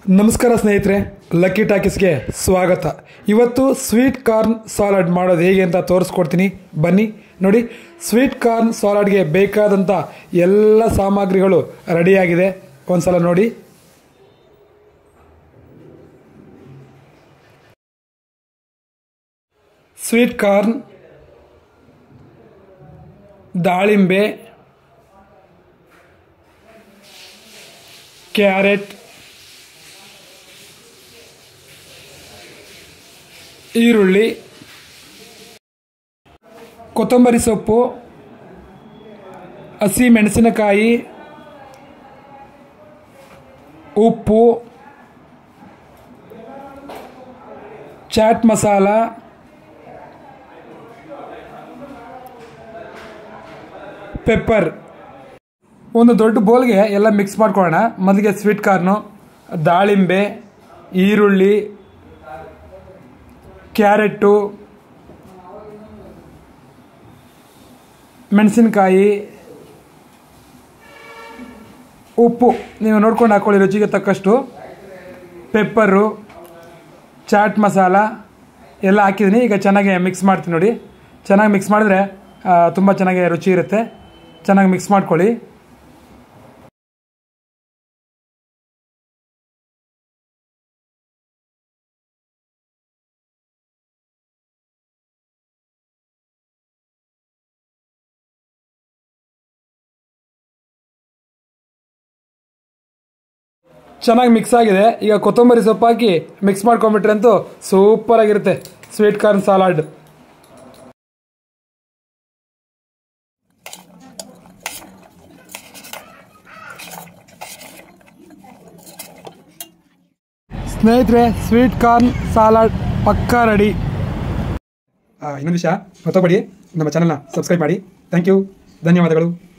ನಮಸ್ಕಾರ ಸ್ನೇಹಿತರೆ ಲಕ್ಕಿ ಟಾಕೀಸ್ಗೆ ಸ್ವಾಗತ ಇವತ್ತು ಸ್ವೀಟ್ ಕಾರ್ನ್ ಸಾಲಡ್ ಮಾಡೋದು ಹೇಗೆ ಅಂತ ತೋರಿಸ್ಕೊಡ್ತೀನಿ ಬನ್ನಿ ನೋಡಿ ಸ್ವೀಟ್ ಕಾರ್ನ್ ಸಾಲಡ್ಗೆ ಬೇಕಾದಂಥ ಎಲ್ಲ ಸಾಮಗ್ರಿಗಳು ರೆಡಿಯಾಗಿದೆ ಒಂದ್ಸಲ ನೋಡಿ ಸ್ವೀಟ್ ಕಾರ್ನ್ ದಾಳಿಂಬೆ ಕ್ಯಾರೆಟ್ ಈರುಳ್ಳಿ ಕೊತ್ತಂಬರಿ ಸೊಪ್ಪು ಹಸಿ ಮೆಣಸಿನಕಾಯಿ ಉಪ್ಪು ಚಾಟ್ ಮಸಾಲ ಪೆಪ್ಪರ್ ಒಂದು ದೊಡ್ಡ ಬೌಲ್ಗೆ ಎಲ್ಲ ಮಿಕ್ಸ್ ಮಾಡ್ಕೊಳ್ಳೋಣ ಮೊದಲಿಗೆ ಸ್ವೀಟ್ ಕಾರ್ನು ದಾಳಿಂಬೆ ಈರುಳ್ಳಿ ಕ್ಯಾರೆಟ್ಟು ಮೆಣಸಿನಕಾಯಿ ಉಪ್ಪು ನೀವು ನೋಡ್ಕೊಂಡು ಹಾಕೊಳ್ಳಿ ರುಚಿಗೆ ತಕ್ಕಷ್ಟು ಪೆಪ್ಪರು ಚಾಟ್ ಮಸಾಲ ಎಲ್ಲ ಹಾಕಿದ್ದೀನಿ ಈಗ ಚೆನ್ನಾಗಿ ಮಿಕ್ಸ್ ಮಾಡ್ತೀನಿ ನೋಡಿ ಚೆನ್ನಾಗಿ ಮಿಕ್ಸ್ ಮಾಡಿದ್ರೆ ತುಂಬ ಚೆನ್ನಾಗಿ ರುಚಿ ಇರುತ್ತೆ ಚೆನ್ನಾಗಿ ಮಿಕ್ಸ್ ಮಾಡ್ಕೊಳ್ಳಿ ಚೆನ್ನಾಗಿ ಮಿಕ್ಸ್ ಆಗಿದೆ ಈಗ ಕೊತ್ತಂಬರಿ ಸೊಪ್ಪು ಹಾಕಿ ಮಿಕ್ಸ್ ಮಾಡ್ಕೊಂಬಿಟ್ರೆ ಅಂತೂ ಸೂಪರ್ ಆಗಿರುತ್ತೆ ಸ್ವೀಟ್ ಕಾರ್ನ್ ಸಾಲಾಡ್ ಸ್ನೇಹಿತರೆ ಸ್ವೀಟ್ ಕಾರ್ನ್ ಸಾಲಾಡ್ ಪಕ್ಕಾ ರೆಡಿ ಇನ್ನೊಂದು ವಿಷಯ ಮತ್ತೊಬ್ಬಡಿ ನಮ್ಮ ಚಾನಲ್ನ ಸಬ್ಸ್ಕ್ರೈಬ್ ಮಾಡಿ ಥ್ಯಾಂಕ್ ಯು ಧನ್ಯವಾದಗಳು